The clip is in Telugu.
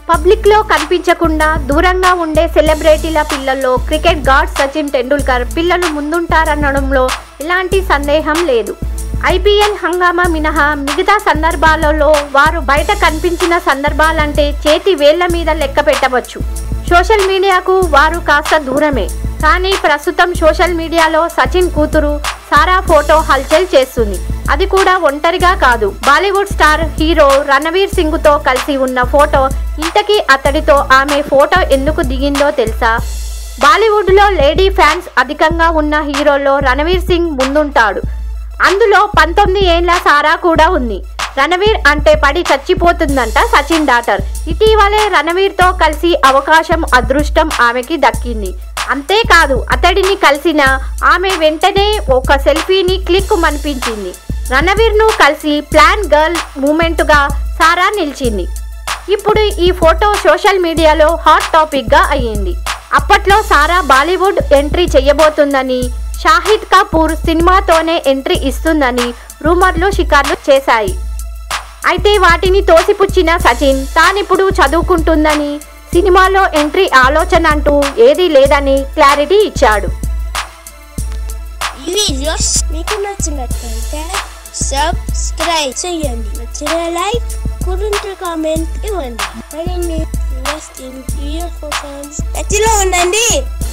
పబ్లిక్ లో కనిపించకుండా దూరంగా ఉండే సెలబ్రిటీల పిల్లల్లో క్రికెట్ గాడ్ సచిన్ టెండూల్కర్ పిల్లలు ముందుంటారనడంలో ఎలాంటి సందేహం లేదు ఐపీఎల్ హంగామా మినహా మిగతా సందర్భాలలో వారు బయట కనిపించిన సందర్భాలంటే చేతి వేళ్ల మీద లెక్క పెట్టవచ్చు సోషల్ మీడియాకు వారు కాస్త దూరమే కానీ ప్రస్తుతం సోషల్ మీడియాలో సచిన్ కూతురు సారా ఫోటో హల్చల్ చేస్తుంది అది కూడా ఒంటరిగా కాదు Bollywood star hero Ranveer Singh తో కలిసి ఉన్న ఫోటో ఇంతకీ అతడితో ఆమె ఫోటో ఎందుకు దిగిందో తెలుసా బాలీవుడ్ లో లేడీ ఫ్యాన్స్ అధికంగా ఉన్న హీరోల్లో రణవీర్ సింగ్ ముందుంటాడు అందులో పంతొమ్మిది ఏళ్ల సారా కూడా ఉంది రణవీర్ అంటే పడి చచ్చిపోతుందంట సచిన్ డాటర్ ఇటీవలే రణవీర్తో కలిసి అవకాశం అదృష్టం ఆమెకి దక్కింది అంతేకాదు అతడిని కలిసిన ఆమె వెంటనే ఒక సెల్ఫీని క్లిక్ మనిపించింది రణవీర్ను కలిసి ప్లాన్ గర్ల్ మూమెంట్గా సారా నిలిచింది ఇప్పుడు ఈ ఫోటో సోషల్ మీడియాలో హాట్ టాపిక్గా అయ్యింది అప్పట్లో సారా బాలీవుడ్ ఎంట్రీ చేయబోతుందని షాహిద్ కపూర్ సినిమాతోనే ఎంట్రీ ఇస్తుందని రూమర్లు షికార్లు చేశాయి అయితే వాటిని తోసిపుచ్చిన సచిన్ తానిప్పుడు చదువుకుంటుందని సినిమాలో ఎంట్రీ ఆలోచన అంటూ ఏదీ లేదని క్లారిటీ ఇచ్చాడు ఈ వీడియోస్ మీకు నచ్చినట్లయితే సబ్స్క్రైబ్ చేయండి నచ్చిన లైక్ కురింటి కామెంట్ ఇవ్వండి మరిన్ని ఇంట్రెస్టింగ్ వీడియో కోసం టచ్లో ఉండండి